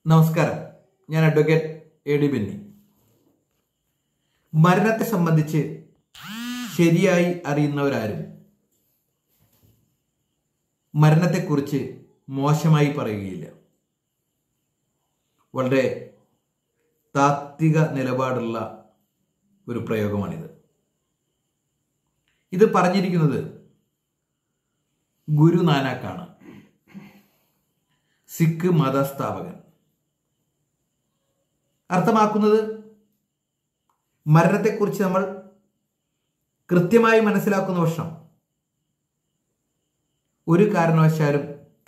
നമസ്കാരം ഞാൻ advocate A D Benny മരണത്തെ സംബന്ധിച്ച് ശരിയായി അറിയുന്നവരാരും മരണത്തെക്കുറിച്ച് മോശമായി പറയുകയില്ല വളരെ താത്വിക നിലപാടുള്ള ഒരു പ്രയോഗമാണിത് ഇത് പറഞ്ഞിരിക്കുന്നത് ഗുരു നാനാക്കാണ് സിഖ് മതസ്ഥാപകൻ അർത്ഥമാക്കുന്നത് മരണത്തെക്കുറിച്ച് നമ്മൾ കൃത്യമായി മനസ്സിലാക്കുന്ന വർഷം ഒരു കാരണവശാലും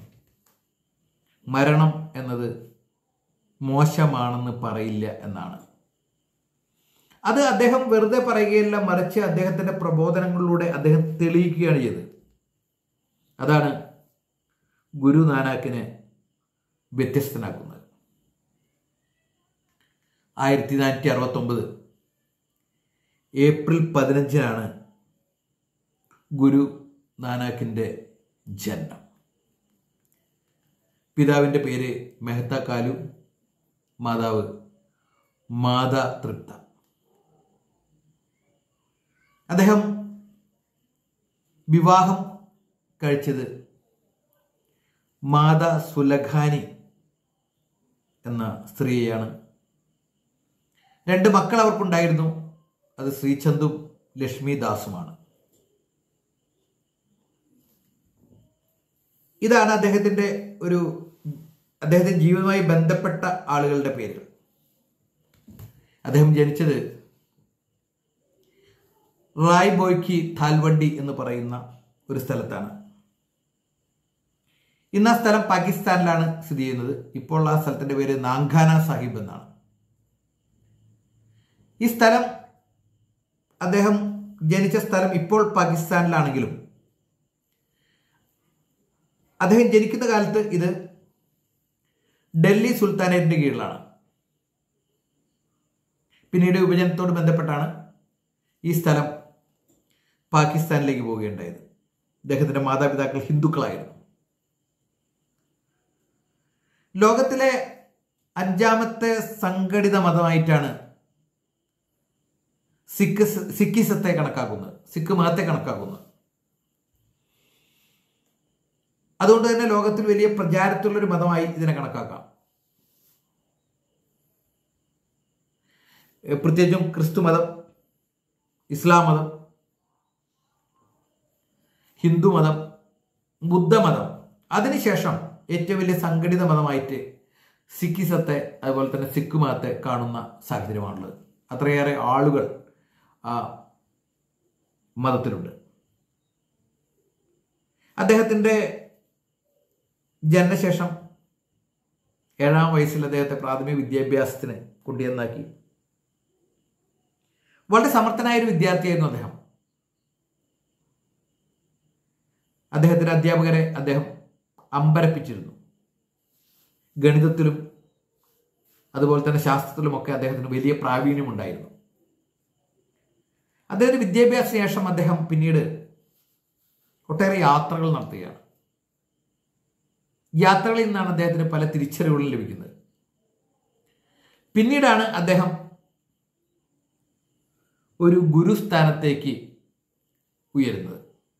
മരണം എന്നത് മോശമാണെന്ന് പറയില്ല എന്നാണ് അത് അദ്ദേഹം വെറുതെ പറയുകയല്ല മറിച്ച് അദ്ദേഹത്തിന്റെ പ്രബോധനങ്ങളിലൂടെ അദ്ദേഹം തെളിയിക്കുകയാണ് ചെയ്തത് അതാണ് ഗുരു നാനാക്കിനെ വ്യത്യസ്തനാക്കുന്നത് ആയിരത്തി നാനൂറ്റി അറുപത്തി ഒമ്പത് ഏപ്രിൽ പതിനഞ്ചിനാണ് ഗുരു നാനാക്കിൻ്റെ ജന്മം പിതാവിൻ്റെ പേര് മെഹത്ത കാലു മാതാവ് മാതാ തൃപ്ത അദ്ദേഹം വിവാഹം കഴിച്ചത് മാതാ സുലഖാനി എന്ന സ്ത്രീയെയാണ് രണ്ട് മക്കൾ അവർക്കുണ്ടായിരുന്നു അത് ശ്രീചന്ദും ലക്ഷ്മി ദാസുമാണ് ഇതാണ് അദ്ദേഹത്തിന്റെ ഒരു അദ്ദേഹത്തിന്റെ ജീവിതവുമായി ബന്ധപ്പെട്ട ആളുകളുടെ പേരുകൾ അദ്ദേഹം ജനിച്ചത് റായ് ബോയ്ക്ക് താൽവണ്ടി എന്ന് പറയുന്ന ഒരു സ്ഥലത്താണ് ഇന്ന് ആ സ്ഥലം പാകിസ്ഥാനിലാണ് സ്ഥിതി ചെയ്യുന്നത് ഇപ്പോൾ ആ സ്ഥലത്തിന്റെ പേര് നാങ്കാന സാഹിബ് എന്നാണ് ഈ സ്ഥലം അദ്ദേഹം ജനിച്ച സ്ഥലം ഇപ്പോൾ പാകിസ്ഥാനിലാണെങ്കിലും അദ്ദേഹം ജനിക്കുന്ന കാലത്ത് ഇത് ഡൽഹി സുൽത്താനേറ്റിന്റെ കീഴിലാണ് പിന്നീട് വിഭജനത്തോട് ബന്ധപ്പെട്ടാണ് ഈ സ്ഥലം പാകിസ്ഥാനിലേക്ക് പോവുകയുണ്ടായത് അദ്ദേഹത്തിന്റെ മാതാപിതാക്കൾ ഹിന്ദുക്കളായിരുന്നു ലോകത്തിലെ അഞ്ചാമത്തെ സംഘടിത മതമായിട്ടാണ് സിഖ് സിഖിസത്തെ കണക്കാക്കുന്നത് സിഖ് മതത്തെ കണക്കാക്കുന്നത് അതുകൊണ്ട് തന്നെ ലോകത്തിൽ വലിയ പ്രചാരത്തിലുള്ള ഒരു മതമായി ഇതിനെ കണക്കാക്കാം പ്രത്യേകിച്ചും ക്രിസ്തു മതം ഇസ്ലാം മതം ഹിന്ദു മതം ബുദ്ധമതം അതിനുശേഷം ഏറ്റവും വലിയ സംഘടിത മതമായിട്ട് സിഖിസത്തെ അതുപോലെ തന്നെ സിഖ് മതത്തെ കാണുന്ന സാഹചര്യമാണുള്ളത് അത്രയേറെ ആളുകൾ ആ മതത്തിലുണ്ട് അദ്ദേഹത്തിൻ്റെ ജനനശേഷം ഏഴാം വയസ്സിൽ അദ്ദേഹത്തെ പ്രാഥമിക വിദ്യാഭ്യാസത്തിന് കൊണ്ടുവന്നാക്കി വളരെ സമർത്ഥനായ ഒരു വിദ്യാർത്ഥിയായിരുന്നു അദ്ദേഹം അദ്ദേഹത്തിന്റെ അധ്യാപകരെ അദ്ദേഹം അമ്പരപ്പിച്ചിരുന്നു ഗണിതത്തിലും അതുപോലെ തന്നെ ശാസ്ത്രത്തിലുമൊക്കെ അദ്ദേഹത്തിന് വലിയ പ്രാവീണ്യം ഉണ്ടായിരുന്നു അദ്ദേഹത്തിന്റെ വിദ്യാഭ്യാസ ശേഷം അദ്ദേഹം പിന്നീട് ഒട്ടേറെ യാത്രകൾ നടത്തുകയാണ് യാത്രകളിൽ നിന്നാണ് അദ്ദേഹത്തിന് പല തിരിച്ചറിവുകളും ലഭിക്കുന്നത് പിന്നീടാണ് അദ്ദേഹം ഒരു ഗുരുസ്ഥാനത്തേക്ക് ഉയരുന്നത്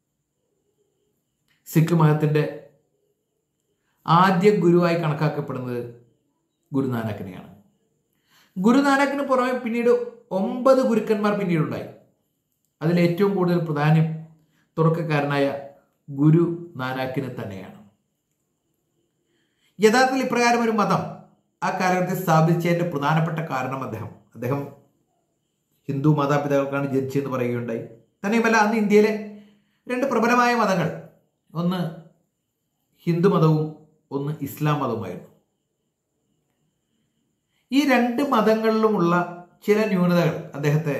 സിഖ് മതത്തിന്റെ ആദ്യ ഗുരുവായി കണക്കാക്കപ്പെടുന്നത് ഗുരുനാനക്കിനെയാണ് ഗുരുനാനക്കിന് പുറമെ പിന്നീട് ഒമ്പത് ഗുരുക്കന്മാർ പിന്നീടുണ്ടായി അതിൽ ഏറ്റവും കൂടുതൽ പ്രധാനം തുറക്കക്കാരനായ ഗുരു നാനാക്കിന് തന്നെയാണ് യഥാർത്ഥത്തിൽ ഇപ്രകാരം ഒരു മതം ആ കാലഘട്ടത്തിൽ സ്ഥാപിച്ചതിന്റെ പ്രധാനപ്പെട്ട കാരണം അദ്ദേഹം അദ്ദേഹം ഹിന്ദു മാതാപിതാക്കൾക്കാണ് ജനിച്ചതെന്ന് പറയുകയുണ്ടായി തന്നെയുമല്ല അന്ന് ഇന്ത്യയിലെ രണ്ട് പ്രബലമായ മതങ്ങൾ ഒന്ന് ഹിന്ദു മതവും ഒന്ന് ഇസ്ലാം മതവുമായിരുന്നു ഈ രണ്ട് മതങ്ങളിലുമുള്ള ചില ന്യൂനതകൾ അദ്ദേഹത്തെ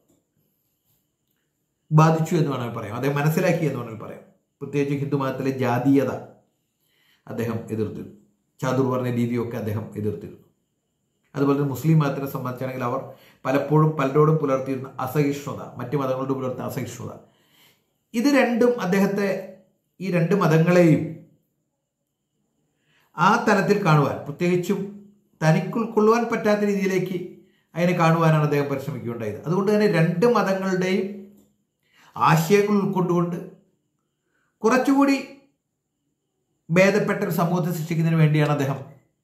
ബാധിച്ചു എന്ന് വേണമെങ്കിൽ പറയാം അദ്ദേഹം മനസ്സിലാക്കി എന്ന് വേണമെങ്കിൽ പറയാം പ്രത്യേകിച്ച് ഹിന്ദു മതത്തിലെ ജാതീയത അദ്ദേഹം എതിർത്തിരുന്നു ചാതുർവർണ്ണ രീതിയൊക്കെ അദ്ദേഹം എതിർത്തിരുന്നു അതുപോലെ തന്നെ മുസ്ലിം മതത്തിനെ സംബന്ധിച്ചാണെങ്കിൽ അവർ പലപ്പോഴും പലരോടും പുലർത്തിയിരുന്ന അസഹിഷ്ണുത മറ്റു മതങ്ങളോട് പുലർത്തുന്ന അസഹിഷ്ണുത ഇത് രണ്ടും അദ്ദേഹത്തെ ഈ രണ്ട് മതങ്ങളെയും ആ തലത്തിൽ കാണുവാൻ പ്രത്യേകിച്ചും തനിക്ക് ഉൾക്കൊള്ളുവാൻ പറ്റാത്ത രീതിയിലേക്ക് അതിനെ കാണുവാനാണ് അദ്ദേഹം പരിശ്രമിക്കുകയുണ്ടായത് അതുകൊണ്ട് തന്നെ രണ്ട് മതങ്ങളുടെയും ആശയങ്ങൾ ഉൾക്കൊണ്ടുകൊണ്ട് കുറച്ചുകൂടി ഭേദപ്പെട്ട ഒരു സമൂഹത്തെ സൃഷ്ടിക്കുന്നതിന് വേണ്ടിയാണ് അദ്ദേഹം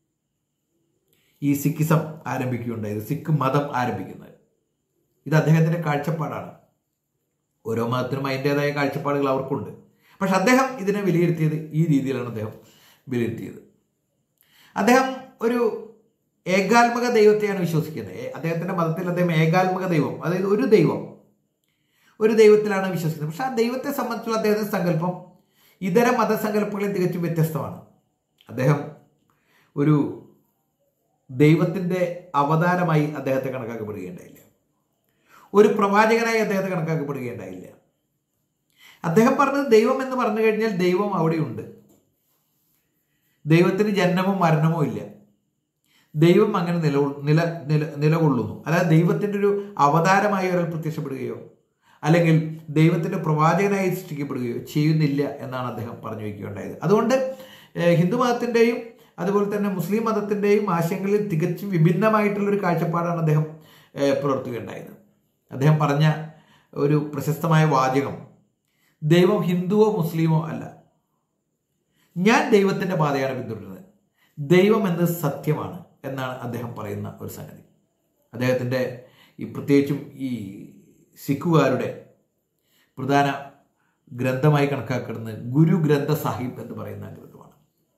ഈ സിക്കിസം ആരംഭിക്കുകയുണ്ടായത് സിഖ് മതം ആരംഭിക്കുന്നത് ഇത് അദ്ദേഹത്തിൻ്റെ കാഴ്ചപ്പാടാണ് ഓരോ മതത്തിനും അതിൻ്റെതായ കാഴ്ചപ്പാടുകൾ അവർക്കുണ്ട് പക്ഷെ അദ്ദേഹം ഇതിനെ വിലയിരുത്തിയത് ഈ രീതിയിലാണ് അദ്ദേഹം വിലയിരുത്തിയത് അദ്ദേഹം ഒരു ഏകാത്മക ദൈവത്തെയാണ് വിശ്വസിക്കുന്നത് ഏ- അദ്ദേഹത്തിൻ്റെ മതത്തിൽ അദ്ദേഹം ഏകാത്മക ദൈവം അതായത് ഒരു ദൈവം ഒരു ദൈവത്തിലാണ് വിശ്വസിക്കുന്നത് പക്ഷെ ആ ദൈവത്തെ സംബന്ധിച്ചുള്ള അദ്ദേഹത്തിന്റെ സങ്കല്പം ഇതര മതസങ്കല്പങ്ങളിൽ തികച്ചും വ്യത്യസ്തമാണ് അദ്ദേഹം ഒരു ദൈവത്തിൻ്റെ അവതാരമായി അദ്ദേഹത്തെ കണക്കാക്കപ്പെടുകയുണ്ടായില്ല ഒരു പ്രവാചകനായി അദ്ദേഹത്തെ കണക്കാക്കപ്പെടുകയുണ്ടായില്ല അദ്ദേഹം പറഞ്ഞത് ദൈവം എന്ന് പറഞ്ഞു കഴിഞ്ഞാൽ ദൈവം അവിടെയുണ്ട് ദൈവത്തിന് ജന്മമോ മരണമോ ഇല്ല ദൈവം അങ്ങനെ നില നില നില നിലകൊള്ളുന്നു അല്ലാതെ ദൈവത്തിൻ്റെ ഒരു അവതാരമായി ഒരാൾ പ്രത്യക്ഷപ്പെടുകയോ അല്ലെങ്കിൽ ദൈവത്തിൻ്റെ പ്രവാചകനായി സൃഷ്ടിക്കപ്പെടുകയോ ചെയ്യുന്നില്ല എന്നാണ് അദ്ദേഹം പറഞ്ഞു വയ്ക്കുകയുണ്ടായത് അതുകൊണ്ട് ഏഹ്, ഹിന്ദു മതത്തിൻ്റെയും അതുപോലെ തന്നെ മുസ്ലിം മതത്തിൻ്റെയും ആശയങ്ങളിൽ തികച്ചും വിഭിന്നമായിട്ടുള്ളൊരു കാഴ്ചപ്പാടാണ് അദ്ദേഹം ഏഹ്, പുലർത്തുകയുണ്ടായത് അദ്ദേഹം പറഞ്ഞ ഒരു പ്രശസ്തമായ വാചകം ദൈവം ഹിന്ദുവോ മുസ്ലിമോ അല്ല ഞാൻ ദൈവത്തിൻ്റെ പാതയാണ് പിന്തുടരുന്നത് ദൈവം എന്നത് സത്യമാണ് എന്നാണ് അദ്ദേഹം പറയുന്ന ഒരു സംഗതി അദ്ദേഹത്തിൻ്റെ ഈ പ്രത്യേകിച്ചും ഈ സിഖുകാരുടെ പ്രധാന ഗ്രന്ഥമായി കണക്കാക്കുന്നത് ഗുരു ഗ്രന്ഥ സാഹിബ് എന്ന് പറയുന്ന ഗ്രന്ഥമാണ്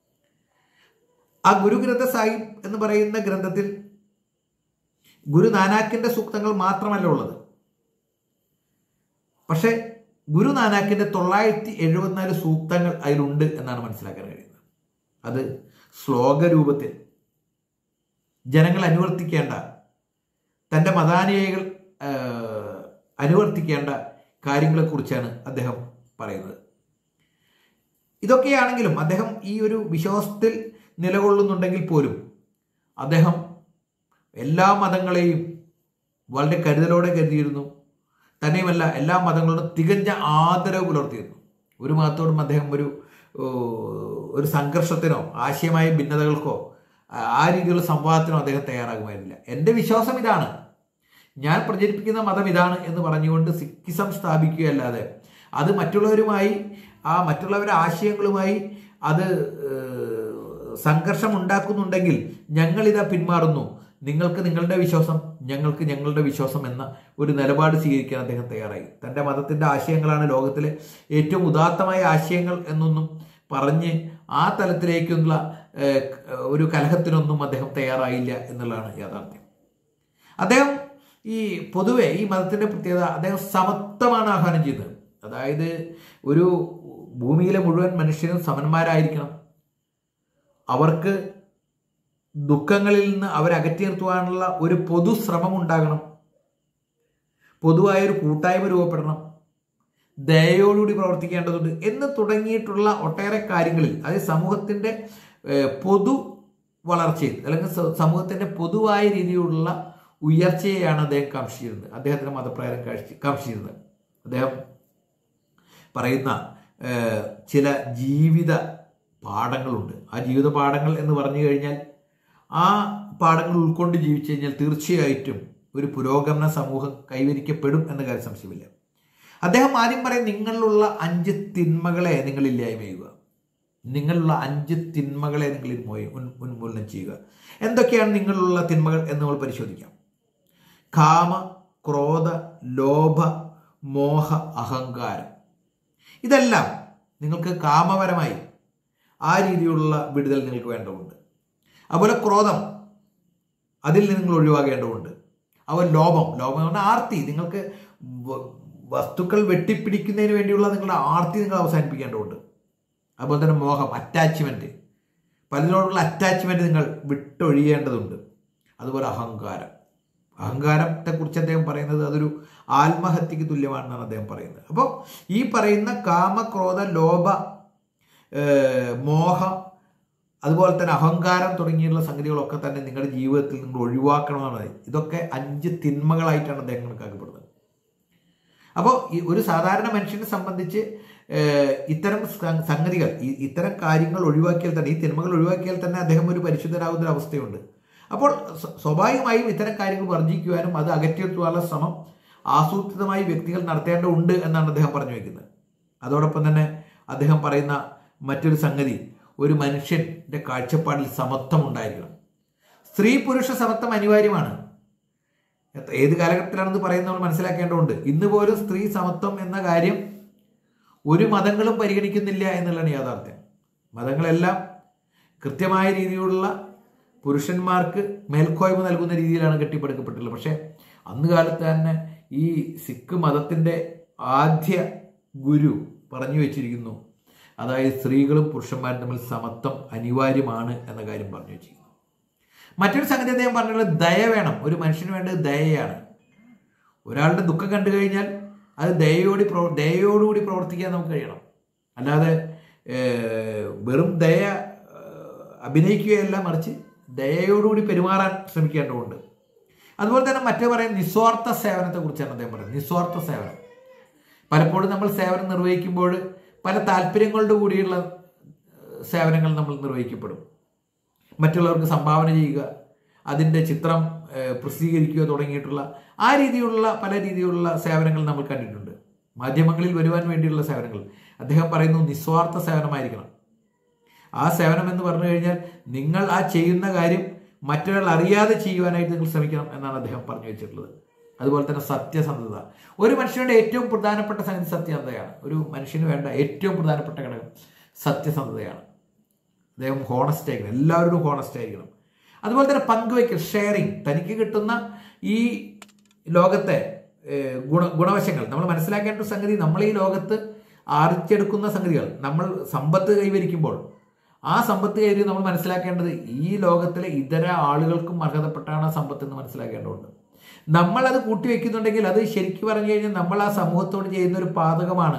ആ ഗുരു ഗ്രന്ഥ സാഹിബ് എന്ന് പറയുന്ന ഗ്രന്ഥത്തിൽ ഗുരു നാനാക്കിന്റെ സൂക്തങ്ങൾ മാത്രമല്ല ഉള്ളത് പക്ഷേ ഗുരു നാനാക്കിന്റെ തൊള്ളായിരത്തി എഴുപത്തിനാല് സൂക്തങ്ങൾ അതിലുണ്ട് എന്നാണ് മനസ്സിലാക്കാൻ കഴിയുന്നത് അത് ശ്ലോക രൂപത്തിൽ ജനങ്ങൾ അനുവർത്തിക്കേണ്ട തൻ്റെ മതാനുയായികൾ ആ, അനുവർത്തിക്കേണ്ട കാര്യങ്ങളെക്കുറിച്ചാണ് അദ്ദേഹം പറയുന്നത് ഇതൊക്കെയാണെങ്കിലും അദ്ദേഹം ഈ ഒരു വിശ്വാസത്തിൽ നിലകൊള്ളുന്നുണ്ടെങ്കിൽ പോലും അദ്ദേഹം എല്ലാ മതങ്ങളെയും വളരെ കരുതലോടെ കരുതിയിരുന്നു തന്നെയുമല്ല എല്ലാ മതങ്ങളോടും തികഞ്ഞ ആദരവ് പുലർത്തിയിരുന്നു ഒരു മതത്തോടും അദ്ദേഹം ഒരു ഓ, ഒരു സംഘർഷത്തിനോ ആശയമായ ഭിന്നതകൾക്കോ ആ- ആ രീതിയിലുള്ള സംവാദത്തിനോ അദ്ദേഹം തയ്യാറാകുമായിരുന്നില്ല എൻ്റെ വിശ്വാസം ഇതാണ് ഞാൻ പ്രചരിപ്പിക്കുന്ന മതം ഇതാണ് എന്ന് പറഞ്ഞുകൊണ്ട് സിക്കിസം സ്ഥാപിക്കുകയല്ലാതെ അത് മറ്റുള്ളവരുമായി ആ മറ്റുള്ളവരുടെ ആശയങ്ങളുമായി അത് ഏഹ്, സംഘർഷം ഉണ്ടാക്കുന്നുണ്ടെങ്കിൽ ഞങ്ങളിതാ പിന്മാറുന്നു നിങ്ങൾക്ക് നിങ്ങളുടെ വിശ്വാസം ഞങ്ങൾക്ക് ഞങ്ങളുടെ വിശ്വാസം എന്ന ഒരു നിലപാട് സ്വീകരിക്കാൻ അദ്ദേഹം തയ്യാറായി തൻ്റെ മതത്തിൻ്റെ ആശയങ്ങളാണ് ലോകത്തിലെ ഏറ്റവും ഉദാത്തമായ ആശയങ്ങൾ എന്നൊന്നും പറഞ്ഞ് ആ തലത്തിലേക്കുള്ള ഏഹ്, ഒരു കലഹത്തിനൊന്നും അദ്ദേഹം തയ്യാറായില്ല എന്നുള്ളതാണ് യാഥാർത്ഥ്യം അദ്ദേഹം ഈ പൊതുവെ ഈ മതത്തിൻ്റെ പ്രത്യേകത അദ്ദേഹം സമത്വമാണ് ആഹ്വാനം ചെയ്യുന്നത് അതായത് ഒരു ഭൂമിയിലെ മുഴുവൻ മനുഷ്യരും സമന്മാരായിരിക്കണം അവർക്ക് ദുഃഖങ്ങളിൽ നിന്ന് അവരെ അകറ്റി നിർത്തുവാനുള്ള ഒരു പൊതു ശ്രമം ഉണ്ടാകണം പൊതുവായ ഒരു കൂട്ടായ്മ രൂപപ്പെടണം ദയയോടുകൂടി പ്രവർത്തിക്കേണ്ടതുണ്ട് എന്ന് തുടങ്ങിയിട്ടുള്ള ഒട്ടേറെ കാര്യങ്ങളിൽ അതായത് സമൂഹത്തിൻ്റെ ഏഹ്, പൊതു വളർച്ചയിൽ അല്ലെങ്കിൽ സ- സമൂഹത്തിൻ്റെ പൊതുവായ രീതിയിലുള്ള ഉയർച്ചയെയാണ് അദ്ദേഹം കാക്ഷിച്ചിരുന്നത് അദ്ദേഹത്തിൻ്റെ മതപ്രകാരം കാഴ്ച കാക്ഷിച്ചിരുന്നത് അദ്ദേഹം പറയുന്ന ഏഹ്, ചില ജീവിത പാഠങ്ങളുണ്ട് ആ ജീവിത പാഠങ്ങൾ എന്ന് പറഞ്ഞു കഴിഞ്ഞാൽ ആ പാഠങ്ങൾ ഉൾക്കൊണ്ട് ജീവിച്ചു കഴിഞ്ഞാൽ തീർച്ചയായിട്ടും ഒരു പുരോഗമന സമൂഹം കൈവരിക്കപ്പെടും എന്ന കാര്യം സംശയമില്ല അദ്ദേഹം ആദ്യം പറയും നിങ്ങളിലുള്ള അഞ്ച് തിന്മകളെ നിങ്ങൾ ഇല്ലായ്മ ചെയ്യുക നിങ്ങളുള്ള അഞ്ച് തിന്മകളെ നിങ്ങൾ ഉന്മോ- ഉൻ- ഉന്മൂലനം ചെയ്യുക എന്തൊക്കെയാണ് നിങ്ങളുള്ള തിന്മകൾ എന്ന് നമ്മൾ പരിശോധിക്കാം കാമ ക്രോധ ലോഭ മോഹ അഹങ്കാരം ഇതെല്ലാം നിങ്ങൾക്ക് കാമപരമായി ആ രീതിയിലുള്ള വിടുതൽ നിങ്ങൾക്ക് വേണ്ടതുണ്ട് അതുപോലെ ക്രോധം അതിൽ നിന്ന് നിങ്ങൾ ഒഴിവാകേണ്ടതുണ്ട് അതുപോലെ ലോഭം ലോഭം എന്ന് പറഞ്ഞാൽ ആർത്തി നിങ്ങൾക്ക് വ- വസ്തുക്കൾ വെട്ടിപ്പിടിക്കുന്നതിന് വേണ്ടിയുള്ള നിങ്ങളുടെ ആർത്തി നിങ്ങൾ അവസാനിപ്പിക്കേണ്ടതുണ്ട് അതുപോലെ തന്നെ മോഹം അറ്റാച്ച്മെൻറ്റ് പലതിനോടുള്ള അറ്റാച്ച്മെൻറ്റ് നിങ്ങൾ വിട്ടൊഴിയേണ്ടതുണ്ട് അതുപോലെ അഹങ്കാരം അഹങ്കാരത്തെക്കുറിച്ച് അദ്ദേഹം പറയുന്നത് അതൊരു ആത്മഹത്യക്ക് തുല്യമാണെന്നാണ് അദ്ദേഹം പറയുന്നത് അപ്പോൾ ഈ പറയുന്ന കാമ ക്രോധ ലോഭ ഏഹ്, മോഹ അതുപോലെ തന്നെ അഹങ്കാരം തുടങ്ങിയുള്ള സംഗതികളൊക്കെ തന്നെ നിങ്ങളുടെ ജീവിതത്തിൽ നിങ്ങൾ ഒഴിവാക്കണമെന്നാണ് ഇതൊക്കെ അഞ്ച് തിന്മകളായിട്ടാണ് അദ്ദേഹം കണക്കാക്കപ്പെടുന്നത് അപ്പോൾ ഈ ഒരു സാധാരണ മനുഷ്യനെ സംബന്ധിച്ച് ഏഹ്, ഇത്തരം സ- സംഗതികൾ ഈ ഇത്തരം കാര്യങ്ങൾ ഒഴിവാക്കിയാൽ തന്നെ ഈ തിന്മകൾ ഒഴിവാക്കിയാൽ തന്നെ അദ്ദേഹം ഒരു പരിശുദ്ധരാകുന്ന ഒരു അവസ്ഥയുണ്ട് അപ്പോൾ സ്വ- സ്വാഭാവികമായും ഇത്തരം കാര്യങ്ങൾ വർജിക്കുവാനും അത് അകറ്റിയെത്തുവാനുള്ള ശ്രമം ആസൂത്രിതമായി വ്യക്തികൾ നടത്തേണ്ടതുണ്ട് എന്നാണ് അദ്ദേഹം പറഞ്ഞു വയ്ക്കുന്നത് അതോടൊപ്പം തന്നെ അദ്ദേഹം പറയുന്ന മറ്റൊരു സംഗതി ഒരു മനുഷ്യന്റെ കാഴ്ചപ്പാടിൽ സമത്വം ഉണ്ടായിരിക്കണം സ്ത്രീ പുരുഷ സമത്വം അനിവാര്യമാണ് എത്ര- ഏത് കാലഘട്ടത്തിലാണെന്ന് പറയുന്നത് നമ്മൾ മനസ്സിലാക്കേണ്ടതുണ്ട് ഇന്ന് പോലും സ്ത്രീ സമത്വം എന്ന കാര്യം ഒരു മതങ്ങളും പരിഗണിക്കുന്നില്ല എന്നുള്ളതാണ് യാഥാർത്ഥ്യം മതങ്ങളെല്ലാം കൃത്യമായ രീതിയിലുള്ള പുരുഷന്മാർക്ക് മേൽക്കോയ്മ നൽകുന്ന രീതിയിലാണ് കെട്ടിപ്പടുക്കപ്പെട്ടുള്ളത് പക്ഷേ അന്ന് കാലത്ത് തന്നെ ഈ സിഖ് മതത്തിൻ്റെ ആദ്യ ഗുരു പറഞ്ഞു വെച്ചിരിക്കുന്നു അതായത് സ്ത്രീകളും പുരുഷന്മാരും തമ്മിൽ സമത്വം അനിവാര്യമാണ് എന്ന കാര്യം പറഞ്ഞു വെച്ചിരിക്കുന്നു മറ്റൊരു സംഗതി അദ്ദേഹം പറഞ്ഞത് ദയ വേണം ഒരു മനുഷ്യന് വേണ്ടത് ദയയാണ് ഒരാളുടെ ദുഃഖം കണ്ടു കഴിഞ്ഞാൽ അത് ദയയോടി പ്രവ ദയയോടുകൂടി പ്രവർത്തിക്കാൻ നമുക്ക് കഴിയണം അല്ലാതെ ഏഹ്, വെറും ദയ ഏഹ്, അഭിനയിക്കുകയല്ല മറിച്ച് ദയയോടുകൂടി പെരുമാറാൻ ശ്രമിക്കേണ്ടതുണ്ട് അതുപോലെ തന്നെ മറ്റേ പറയുന്നത് നിസ്വാർത്ഥ സേവനത്തെ കുറിച്ചാണ് അദ്ദേഹം പറയുന്നത് നിസ്വാർത്ഥ സേവനം പലപ്പോഴും നമ്മൾ സേവനം നിർവഹിക്കുമ്പോൾ പല താല്പര്യങ്ങളുടെ കൂടിയുള്ള ഏഹ്, സേവനങ്ങൾ നമ്മൾ നിർവഹിക്കപ്പെടും മറ്റുള്ളവർക്ക് സംഭാവന ചെയ്യുക അതിൻ്റെ ചിത്രം ഏഹ്, പ്രസിദ്ധീകരിക്കുക തുടങ്ങിയിട്ടുള്ള ആ രീതിയിലുള്ള പല രീതിയിലുള്ള സേവനങ്ങൾ നമ്മൾ കണ്ടിട്ടുണ്ട് മാധ്യമങ്ങളിൽ വരുവാൻ വേണ്ടിയുള്ള സേവനങ്ങൾ അദ്ദേഹം പറയുന്നു നിസ്വാർത്ഥ സേവനമായിരിക്കണം ആ സേവനം എന്ന് പറഞ്ഞു കഴിഞ്ഞാൽ നിങ്ങൾ ആ ചെയ്യുന്ന കാര്യം മറ്റൊരാൾ അറിയാതെ ചെയ്യുവാനായിട്ട് നിങ്ങൾ ശ്രമിക്കണം എന്നാണ് അദ്ദേഹം പറഞ്ഞു വെച്ചിട്ടുള്ളത് അതുപോലെ തന്നെ സത്യസന്ധത ഒരു മനുഷ്യന്റെ ഏറ്റവും പ്രധാനപ്പെട്ട സംഗതി സത്യസന്ധതയാണ് ഒരു മനുഷ്യന് വേണ്ട ഏറ്റവും പ്രധാനപ്പെട്ട ഘടകം സത്യസന്ധതയാണ് അദ്ദേഹം ഹോണസ്റ്റ് ആയിരിക്കണം എല്ലാവരോടും ഹോണസ്റ്റ് ആയിരിക്കണം അതുപോലെ തന്നെ പങ്കുവയ്ക്കൽ ഷെയറിങ് തനിക്ക് കിട്ടുന്ന ഈ ലോകത്തെ ഏഹ്, ഗുണ ഗുണവശങ്ങൾ നമ്മൾ മനസ്സിലാക്കേണ്ട ഒരു സംഗതി നമ്മൾ ഈ ലോകത്ത് ആർജിച്ചെടുക്കുന്ന സംഗതികൾ നമ്മൾ സമ്പത്ത് കൈവരിക്കുമ്പോൾ ആ സമ്പത്ത് കൈവരി നമ്മൾ മനസ്സിലാക്കേണ്ടത് ഈ ലോകത്തിലെ ഇതര ആളുകൾക്കും അർഹതപ്പെട്ടാണ് ആ സമ്പത്ത് എന്ന് മനസ്സിലാക്കേണ്ടതുണ്ട് നമ്മൾ അത് കൂട്ടിവെക്കുന്നുണ്ടെങ്കിൽ അത് ശരിക്കും പറഞ്ഞു കഴിഞ്ഞാൽ നമ്മൾ ആ സമൂഹത്തോട് ചെയ്യുന്ന ഒരു പാതകമാണ്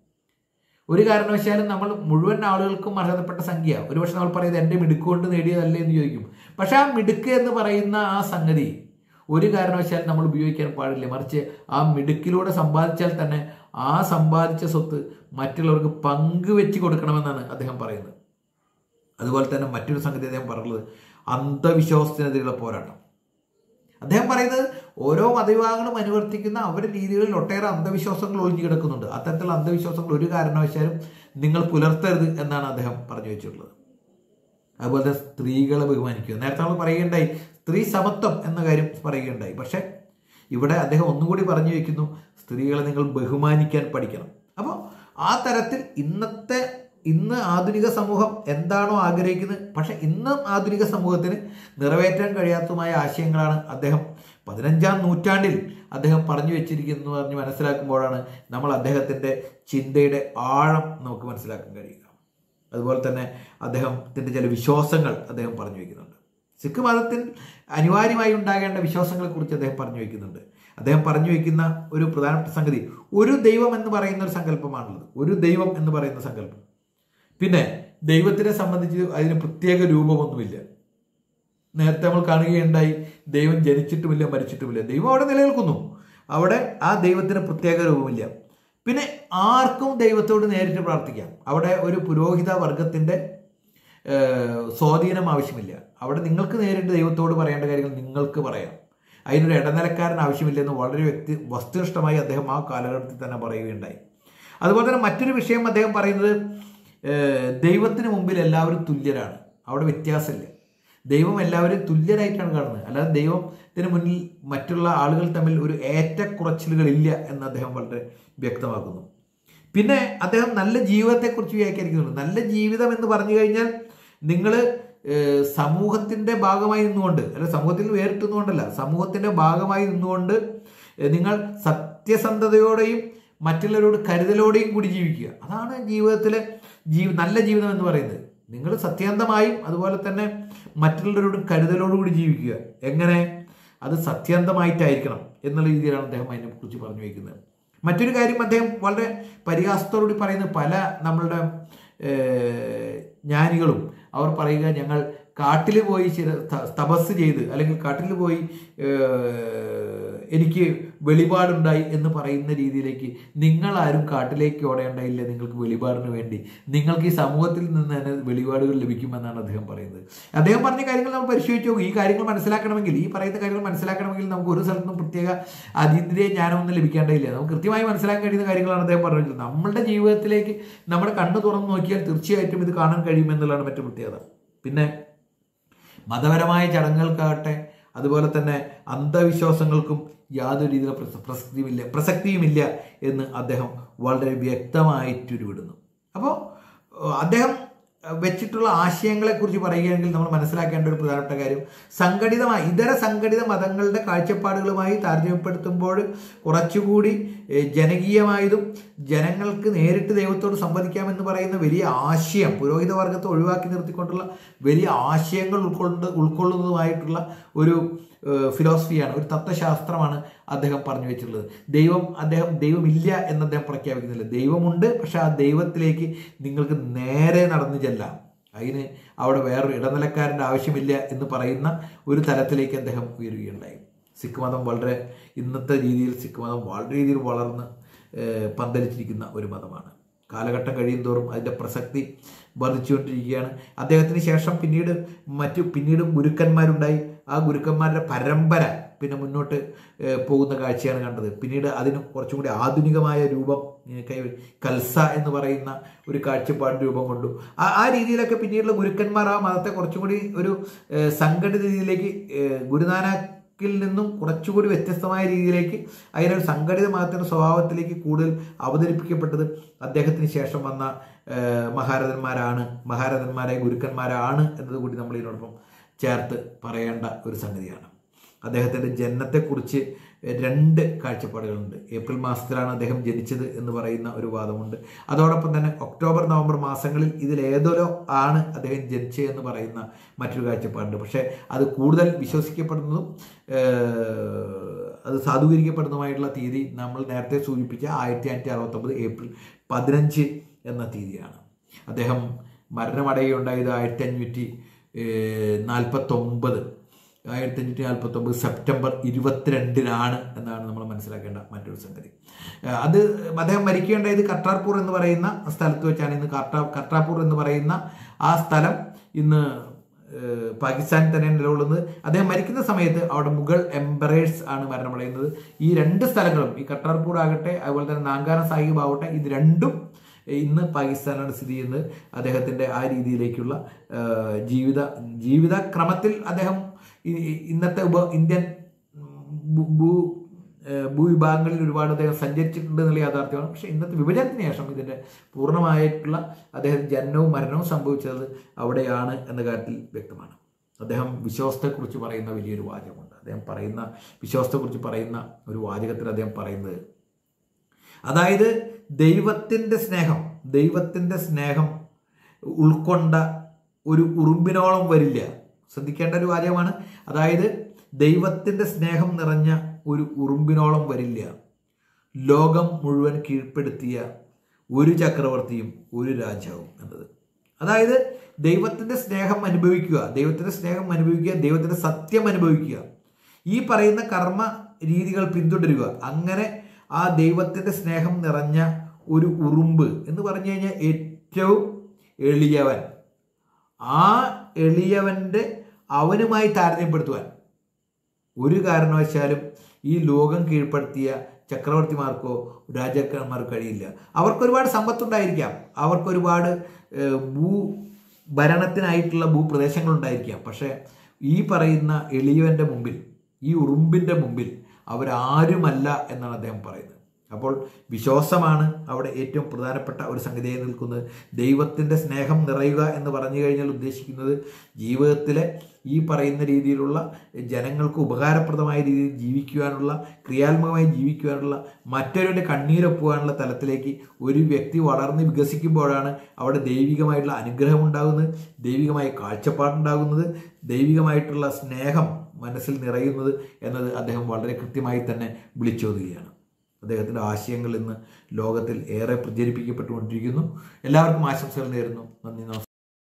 ഒരു കാരണവശാലും നമ്മൾ മുഴുവൻ ആളുകൾക്കും അർഹതപ്പെട്ട സംഖ്യ ഒരുപക്ഷെ നമ്മൾ പറയുന്നത് എൻ്റെ മിടുക്ക് കൊണ്ട് നേടിയതല്ലേ എന്ന് ചോദിക്കും പക്ഷെ ആ മിടുക്ക് എന്ന് പറയുന്ന ആ സംഗതി ഒരു കാരണവശാലും നമ്മൾ ഉപയോഗിക്കാൻ പാടില്ല മറിച്ച് ആ മിടുക്കിലൂടെ സമ്പാദിച്ചാൽ തന്നെ ആ സമ്പാദിച്ച സ്വത്ത് മറ്റുള്ളവർക്ക് പങ്കുവെച്ച് കൊടുക്കണമെന്നാണ് അദ്ദേഹം പറയുന്നത് അതുപോലെ തന്നെ മറ്റൊരു സംഗതി അദ്ദേഹം പറഞ്ഞത് അന്ധവിശ്വാസത്തിനെതിരെയുള്ള പോരാട്ടം അദ്ദേഹം പറയുന്നത് ഓരോ മതവിഭാഗങ്ങളും അനുവർത്തിക്കുന്ന അവരുടെ രീതികളിൽ ഒട്ടേറെ അന്ധവിശ്വാസങ്ങൾ ഒളിഞ്ഞു കിടക്കുന്നുണ്ട് അത്തരത്തിലുള്ള അന്ധവിശ്വാസങ്ങൾ ഒരു കാരണവശാലും നിങ്ങൾ പുലർത്തരുത് എന്നാണ് അദ്ദേഹം പറഞ്ഞു വെച്ചിട്ടുള്ളത് അതുപോലെ തന്നെ സ്ത്രീകളെ ബഹുമാനിക്കുക നേരത്തെ നമ്മൾ പറയുകയുണ്ടായി സ്ത്രീ സമത്വം എന്ന കാര്യം പറയുകയുണ്ടായി പക്ഷെ ഇവിടെ അദ്ദേഹം ഒന്നുകൂടി പറഞ്ഞു വെക്കുന്നു സ്ത്രീകളെ നിങ്ങൾ ബഹുമാനിക്കാൻ പഠിക്കണം അപ്പോൾ ആ തരത്തിൽ ഇന്നത്തെ ഇന്ന് ആധുനിക സമൂഹം എന്താണോ ആഗ്രഹിക്കുന്നത് പക്ഷെ ഇന്നും ആധുനിക സമൂഹത്തിന് നിറവേറ്റാൻ കഴിയാത്തതുമായ ആശയങ്ങളാണ് അദ്ദേഹം പതിനഞ്ചാം നൂറ്റാണ്ടിൽ അദ്ദേഹം പറഞ്ഞു വെച്ചിരിക്കുന്നു എന്ന് പറഞ്ഞ് മനസ്സിലാക്കുമ്പോഴാണ് നമ്മൾ അദ്ദേഹത്തിൻ്റെ ചിന്തയുടെ ആഴം നമുക്ക് മനസ്സിലാക്കാൻ കഴിയുക അതുപോലെ തന്നെ അദ്ദേഹത്തിൻ്റെ ചില വിശ്വാസങ്ങൾ അദ്ദേഹം പറഞ്ഞു വയ്ക്കുന്നുണ്ട് സിഖ് മതത്തിൽ അനിവാര്യമായി ഉണ്ടാകേണ്ട വിശ്വാസങ്ങളെ കുറിച്ച് അദ്ദേഹം പറഞ്ഞു വയ്ക്കുന്നുണ്ട് അദ്ദേഹം പറഞ്ഞു വയ്ക്കുന്ന ഒരു പ്രധാനപ്പെട്ട സംഗതി ഒരു ദൈവം എന്ന് പറയുന്ന ഒരു സങ്കല്പമാണുള്ളത് ഒരു ദൈവം എന്ന് പറയുന്ന സങ്കല്പം പിന്നെ ദൈവത്തിനെ സംബന്ധിച്ച് അതിന് പ്രത്യേക രൂപമൊന്നുമില്ല നേരത്തെ നമ്മൾ കാണുകയുണ്ടായി ദൈവം ജനിച്ചിട്ടുമില്ല മരിച്ചിട്ടുമില്ല ദൈവം അവിടെ നിലനിൽക്കുന്നു അവിടെ ആ ദൈവത്തിന് പ്രത്യേക രൂപമില്ല പിന്നെ ആർക്കും ദൈവത്തോട് നേരിട്ട് പ്രാർത്ഥിക്കാം അവിടെ ഒരു പുരോഹിത വർഗത്തിന്റെ ഏഹ്, സ്വാധീനം ആവശ്യമില്ല അവിടെ നിങ്ങൾക്ക് നേരിട്ട് ദൈവത്തോട് പറയേണ്ട കാര്യങ്ങൾ നിങ്ങൾക്ക് പറയാം അതിനൊരു ഇടനിലക്കാരൻ ആവശ്യമില്ലെന്ന് വളരെ വ്യക്തി വസ്തുനിഷ്ഠമായി അദ്ദേഹം ആ കാലഘട്ടത്തിൽ തന്നെ പറയുകയുണ്ടായി അതുപോലെ തന്നെ മറ്റൊരു വിഷയം അദ്ദേഹം പറയുന്നത് ഏഹ്, ദൈവത്തിന് മുമ്പിൽ എല്ലാവരും തുല്യരാണ് അവിടെ വ്യത്യാസമില്ല ദൈവം എല്ലാവരും തുല്യരായിട്ടാണ് കാണുന്നത് അല്ലാതെ ദൈവത്തിന് മുന്നിൽ മറ്റുള്ള ആളുകൾ തമ്മിൽ ഒരു ഏറ്റക്കുറച്ചിലുകളില്ല എന്ന് അദ്ദേഹം വളരെ വ്യക്തമാക്കുന്നു പിന്നെ അദ്ദേഹം നല്ല ജീവിതത്തെക്കുറിച്ച് വ്യാഖ്യാനിക്കുന്നുണ്ട് നല്ല ജീവിതം എന്ന് പറഞ്ഞു കഴിഞ്ഞാൽ നിങ്ങൾ സമൂഹത്തിന്റെ ഭാഗമായി നിന്നുകൊണ്ട് അല്ല സമൂഹത്തിൽ വേറിട്ട് നിന്നുകൊണ്ടല്ല സമൂഹത്തിന്റെ ഭാഗമായി നിന്നുകൊണ്ട് ഏഹ്, നിങ്ങൾ സത്യസന്ധതയോടെയും മറ്റുള്ളവരോട് കരുതലോടെയും കൂടി ജീവിക്കുക അതാണ് ജീവിതത്തിലെ ജീവ നല്ല ജീവിതം എന്ന് പറയുന്നത് നിങ്ങൾ സത്യസന്ധമായും അതുപോലെ തന്നെ മറ്റുള്ളവരോട് കരുതലോടുകൂടി ജീവിക്കുക എങ്ങനെ അത് സത്യസന്ധമായിട്ടായിരിക്കണം എന്നുള്ള രീതിയിലാണ് അദ്ദേഹം അതിനെക്കുറിച്ച് പറഞ്ഞു വയ്ക്കുന്നത് മറ്റൊരു കാര്യം അദ്ദേഹം വളരെ പരിഹാസത്തോടുകൂടി പറയുന്നത് പല നമ്മളുടെ ഏഹ്, ജ്ഞാനികളും അവർ പറയുക ഞങ്ങൾ കാട്ടിൽ പോയി ചില ത- തപസ് ചെയ്ത് അല്ലെങ്കിൽ കാട്ടിൽ പോയി ഏഹ്, എനിക്ക് വെളിപാടുണ്ടായി എന്ന് പറയുന്ന രീതിയിലേക്ക് നിങ്ങളാരും കാട്ടിലേക്ക് ഓടേണ്ടയില്ല നിങ്ങൾക്ക് വെളിപാടിന് വേണ്ടി നിങ്ങൾക്ക് ഈ സമൂഹത്തിൽ നിന്ന് തന്നെ വെളിപാടുകൾ ലഭിക്കുമെന്നാണ് അദ്ദേഹം പറയുന്നത് അദ്ദേഹം പറഞ്ഞ കാര്യങ്ങൾ നമ്മൾ പരിശോധിച്ച് നോക്കും ഈ കാര്യങ്ങൾ മനസ്സിലാക്കണമെങ്കിൽ ഈ പറയുന്ന കാര്യങ്ങൾ മനസ്സിലാക്കണമെങ്കിൽ നമുക്ക് ഒരു സ്ഥലത്തും പ്രത്യേക അതീന്ദ്രിയ ജ്ഞാനമൊന്നും ലഭിക്കേണ്ടതില്ല നമുക്ക് കൃത്യമായി മനസ്സിലാക്കാൻ കഴിയുന്ന കാര്യങ്ങളാണ് അദ്ദേഹം പറഞ്ഞത് നമ്മളുടെ ജീവിതത്തിലേക്ക് നമ്മുടെ കണ്ണ് തുറന്ന് നോക്കിയാൽ തീർച്ചയായിട്ടും ഇത് കാണാൻ കഴിയുമെന്നുള്ളതാണ് മറ്റു പ്രത്യേകത പിന്നെ മതപരമായ ചടങ്ങുകൾക്കാകട്ടെ അതുപോലെ തന്നെ അന്ധവിശ്വാസങ്ങൾക്കും യാതൊരു രീതിയിലുള്ള പ്രസ- പ്രസക്തിയുമില്ല പ്രസക്തിയുമില്ല എന്ന് അദ്ദേഹം വളരെ വ്യക്തമായിട്ട് വിടുന്നു അപ്പോൾ അദ്ദേഹം വെച്ചിട്ടുള്ള ആശയങ്ങളെക്കുറിച്ച് പറയുകയാണെങ്കിൽ നമ്മൾ മനസ്സിലാക്കേണ്ട ഒരു പ്രധാനപ്പെട്ട കാര്യം സംഘടിതമായ ഇതര സംഘടിത മതങ്ങളുടെ കാഴ്ചപ്പാടുകളുമായി താരതമ്യപ്പെടുത്തുമ്പോൾ കുറച്ചുകൂടി ഏഹ്, ജനകീയമായതും ജനങ്ങൾക്ക് നേരിട്ട് ദൈവത്തോട് സംവദിക്കാമെന്ന് പറയുന്ന വലിയ ആശയം പുരോഹിത വർഗത്തെ ഒഴിവാക്കി നിർത്തിക്കൊണ്ടുള്ള വലിയ ആശയങ്ങൾ ഉൾക്കൊണ്ട് ഉൾക്കൊള്ളുന്നതുമായിട്ടുള്ള ഒരു ഏഹ്, ഫിലോസഫിയാണ് ഒരു തത്വശാസ്ത്രമാണ് അദ്ദേഹം പറഞ്ഞു വെച്ചിട്ടുള്ളത് ദൈവം അദ്ദേഹം ദൈവമില്ല എന്ന് അദ്ദേഹം പ്രഖ്യാപിക്കുന്നില്ല ദൈവമുണ്ട് പക്ഷെ ആ ദൈവത്തിലേക്ക് നിങ്ങൾക്ക് നേരെ നടന്നു ചെല്ലാം അതിന് അവിടെ വേറൊരു ഇടനിലക്കാരൻ്റെ ആവശ്യമില്ല എന്ന് പറയുന്ന ഒരു തലത്തിലേക്ക് അദ്ദേഹം ഉയരുകയുണ്ടായി സിഖ് മതം വളരെ ഇന്നത്തെ രീതിയിൽ സിഖ് മതം വളരെ രീതിയിൽ വളർന്ന് ഏഹ്, പന്തലിച്ചിരിക്കുന്ന ഒരു മതമാണ് കാലഘട്ടം കഴിയും തോറും അതിൻ്റെ പ്രസക്തി വർദ്ധിച്ചുകൊണ്ടിരിക്കുകയാണ് അദ്ദേഹത്തിന് ശേഷം പിന്നീട് മറ്റു പിന്നീട് ഗുരുക്കന്മാരുണ്ടായി ആ ഗുരുക്കന്മാരുടെ പരമ്പര പിന്നെ മുന്നോട്ട് ഏഹ്, പോകുന്ന കാഴ്ചയാണ് കണ്ടത് പിന്നീട് അതിന് കുറച്ചും കൂടി ആധുനികമായ രൂപം ഏഹ്, കൈ കൽസ എന്ന് പറയുന്ന ഒരു കാഴ്ചപ്പാട് രൂപം കൊണ്ടു ആ ആ രീതിയിലൊക്കെ പിന്നീടുള്ള ഗുരുക്കന്മാർ ആ മതത്തെ കുറച്ചും കൂടി ഒരു ഏഹ്, സംഘടിത രീതിയിലേക്ക് ഏഹ്, ഗുരുനാനാക്കിൽ നിന്നും കുറച്ചുകൂടി വ്യത്യസ്തമായ രീതിയിലേക്ക് അതിനൊരു സംഘടിത മതത്തിന്റെ സ്വഭാവത്തിലേക്ക് കൂടുതൽ അവതരിപ്പിക്കപ്പെട്ടത് അദ്ദേഹത്തിന് ശേഷം വന്ന ഏഹ്, മഹാരഥന്മാരാണ് മഹാരഥന്മാരായ ഗുരുക്കന്മാരാണ് എന്നതുകൂടി നമ്മൾ ഇതിനോടൊപ്പം ചേർത്ത് പറയേണ്ട ഒരു സംഗതിയാണ് അദ്ദേഹത്തിൻ്റെ ജനനത്തെക്കുറിച്ച് രണ്ട് കാഴ്ചപ്പാടുകളുണ്ട് ഏപ്രിൽ മാസത്തിലാണ് അദ്ദേഹം ജനിച്ചത് എന്ന് പറയുന്ന ഒരു വാദമുണ്ട് അതോടൊപ്പം തന്നെ ഒക്ടോബർ നവംബർ മാസങ്ങളിൽ ഇതിലേതൊരോ ആണ് അദ്ദേഹം ജനിച്ചത് എന്ന് പറയുന്ന മറ്റൊരു കാഴ്ചപ്പാടുണ്ട് പക്ഷേ അത് കൂടുതൽ വിശ്വസിക്കപ്പെടുന്നതും ഏഹ്, അത് സാധൂകരിക്കപ്പെടുന്നതുമായിട്ടുള്ള തീയതി നമ്മൾ നേരത്തെ സൂചിപ്പിച്ച ആയിരത്തി അഞ്ഞൂറ്റി അറുപത്തൊമ്പത് ഏപ്രിൽ പതിനഞ്ച് എന്ന തീയതിയാണ് അദ്ദേഹം മരണമടയുണ്ടായത് ആയിരത്തി അഞ്ഞൂറ്റി നാൽപ്പത്തൊമ്പത് ആയിരത്തി അഞ്ഞൂറ്റി നാൽപ്പത്തൊമ്പത് സെപ്റ്റംബർ ഇരുപത്തിരണ്ടിനാണ് എന്നാണ് നമ്മൾ മനസ്സിലാക്കേണ്ട മറ്റൊരു സംഗതി ഏഹ് അത് അദ്ദേഹം മരിക്കേണ്ടത് കർട്ടാർപൂർ എന്ന് പറയുന്ന സ്ഥലത്ത് വെച്ചാണ് ഇന്ന് കർട്ടാ കർട്ടാർപൂർ എന്ന് പറയുന്ന ആ സ്ഥലം ഇന്ന് ഏഹ് പാകിസ്ഥാനിൽ തന്നെ നിലകൊള്ളുന്നത് അദ്ദേഹം മരിക്കുന്ന സമയത്ത് അവിടെ മുഗൾ എംബറേഴ്സ് ആണ് മരണമടയുന്നത് ഈ രണ്ട് സ്ഥലങ്ങളും ഈ കട്ടാർപൂർ ആകട്ടെ അതുപോലെ തന്നെ നാങ്കാന സാഹിബ് ആവട്ടെ ഇത് രണ്ടും ഇന്ന് പാകിസ്ഥാനാണ് സ്ഥിതി ചെയ്യുന്നത് അദ്ദേഹത്തിൻ്റെ ആ രീതിയിലേക്കുള്ള ഏഹ് ജീവിത ജീവിത ക്രമത്തിൽ അദ്ദേഹം ഈ- ഈ ഇന്നത്തെ ഉപ ഇന്ത്യൻ ഭൂ- ഭൂ ഏഹ് ഭൂവിഭാഗങ്ങളിൽ ഒരുപാട് അദ്ദേഹം സഞ്ചരിച്ചിട്ടുണ്ട് എന്നുള്ള യാഥാർത്ഥ്യമാണ് പക്ഷേ ഇന്നത്തെ വിഭജനത്തിന് ശേഷം ഇതിൻ്റെ പൂർണ്ണമായിട്ടുള്ള അദ്ദേഹം ജനനവും മരണവും സംഭവിച്ചത് അവിടെയാണ് എന്ന കാര്യത്തിൽ വ്യക്തമാണ് അദ്ദേഹം വിശ്വാസത്തെക്കുറിച്ച് പറയുന്ന വലിയൊരു വാചകമുണ്ട് അദ്ദേഹം പറയുന്ന വിശ്വാസത്തെക്കുറിച്ച് പറയുന്ന ഒരു വാചകത്തിൽ അദ്ദേഹം പറയുന്നത് അതായത് ദൈവത്തിൻ്റെ സ്നേഹം ദൈവത്തിൻ്റെ സ്നേഹം ഉൾക്കൊണ്ട ഒരു ഉറുമ്പിനോളം വരില്ല ശ്രദ്ധിക്കേണ്ട ഒരു വാചകമാണ് അതായത് ദൈവത്തിൻ്റെ സ്നേഹം നിറഞ്ഞ ഒരു ഉറുമ്പിനോളം വരില്ല ലോകം മുഴുവൻ കീഴ്പ്പെടുത്തിയ ഒരു ചക്രവർത്തിയും ഒരു രാജാവും എന്നത് അതായത് ദൈവത്തിൻ്റെ സ്നേഹം അനുഭവിക്കുക ദൈവത്തിൻ്റെ സ്നേഹം അനുഭവിക്കുക ദൈവത്തിൻ്റെ സത്യം അനുഭവിക്കുക ഈ പറയുന്ന കർമ്മ രീതികൾ പിന്തുടരുക അങ്ങനെ ആ ദൈവത്തിൻ്റെ സ്നേഹം നിറഞ്ഞ ഒരു ഉറുമ്പ് എന്ന് പറഞ്ഞു കഴിഞ്ഞാൽ ഏറ്റവും എളിയവൻ ആ എളിയവൻ്റെ അവനുമായി താരതമ്യപ്പെടുത്തുവാൻ ഒരു കാരണവശാലും ഈ ലോകം കീഴ്പ്പെടുത്തിയ ചക്രവർത്തിമാർക്കോ രാജാക്കന്മാർക്കോ കഴിയില്ല അവർക്ക് ഒരുപാട് സമ്പത്തുണ്ടായിരിക്കാം അവർക്ക് ഒരുപാട് ഏഹ്, ഭൂ ഭരണത്തിനായിട്ടുള്ള ഭൂപ്രദേശങ്ങളുണ്ടായിരിക്കാം പക്ഷേ ഈ പറയുന്ന എളിയവൻ്റെ മുമ്പിൽ ഈ ഉറുമ്പിൻ്റെ മുമ്പിൽ അവരാരുമല്ല എന്നാണ് അദ്ദേഹം പറയുന്നത് അപ്പോൾ വിശ്വാസമാണ് അവിടെ ഏറ്റവും പ്രധാനപ്പെട്ട ഒരു സംഗതിയായി നിൽക്കുന്നത് ദൈവത്തിൻ്റെ സ്നേഹം നിറയുക എന്ന് പറഞ്ഞു കഴിഞ്ഞാൽ ഉദ്ദേശിക്കുന്നത് ജീവിതത്തിലെ ഈ പറയുന്ന രീതിയിലുള്ള ജനങ്ങൾക്ക് ഉപകാരപ്രദമായ രീതിയിൽ ജീവിക്കുവാനുള്ള ക്രിയാത്മകമായി ജീവിക്കുവാനുള്ള മറ്റൊരുവൻ്റെ കണ്ണീരൊപ്പുവാനുള്ള തലത്തിലേക്ക് ഒരു വ്യക്തി വളർന്ന് വികസിക്കുമ്പോഴാണ് അവിടെ ദൈവികമായിട്ടുള്ള അനുഗ്രഹം ഉണ്ടാകുന്നത് ദൈവികമായ കാഴ്ചപ്പാടുണ്ടാകുന്നത് ദൈവികമായിട്ടുള്ള സ്നേഹം മനസ്സിൽ നിറയുന്നത് എന്നത് അദ്ദേഹം വളരെ കൃത്യമായി തന്നെ വിളിച്ചോതുകയാണ് അദ്ദേഹത്തിൻ്റെ ആശയങ്ങൾ ഇന്ന് ലോകത്തിൽ ഏറെ പ്രചരിപ്പിക്കപ്പെട്ടുകൊണ്ടിരിക്കുന്നു എല്ലാവർക്കും ആശംസകൾ നേരുന്നു നന്ദി നമസ്കാരം